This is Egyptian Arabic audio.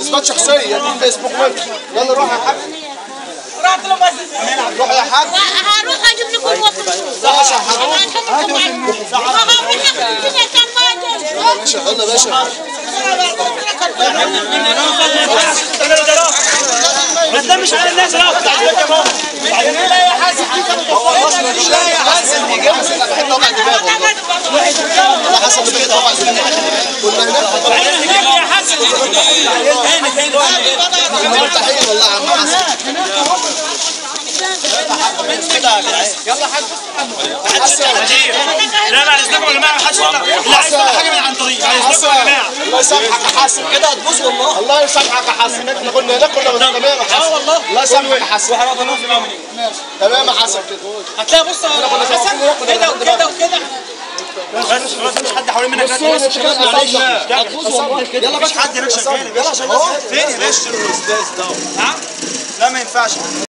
اثبات شخصيه دي فيسبوك ممكن يلا روح يا حاج رحت له بس روح يا حاج هروح اجيب لكم وقت ماشي يا حاج ماشي يلا يا باشا بس ده مش على الناس لا لا يا حسن لا يا حسن دي جامد بحب اوجع دماغه والله حسن اللي بيقطع اوجع دماغه كنا هناك يا حسن هاني هاني كنا مرتاحين والله يا عم حسن يلا حسن لا بعد اذنكم يا جماعه ما حدش ولا اللي عايز ياخد حاجه من عن طريق بعد اذنكم يا جماعه الله يسامحك يا حسن كده هتبوظ والله الله يسامحك يا حسن احنا كنا هناك كنا تمام يا حسن اه والله الله يسامحك يا حسن وحرام الله في الامر تمام يا حسن كده هتلاقي بص يا حسن كده وكده وكده بس خلاص مش حد حوالين منك بص معلش هتبوظ والله كده يلا مفيش حد هناك شغال يلا عشان فين يا باشا الاستاذ ده نعم لا ما ينفعش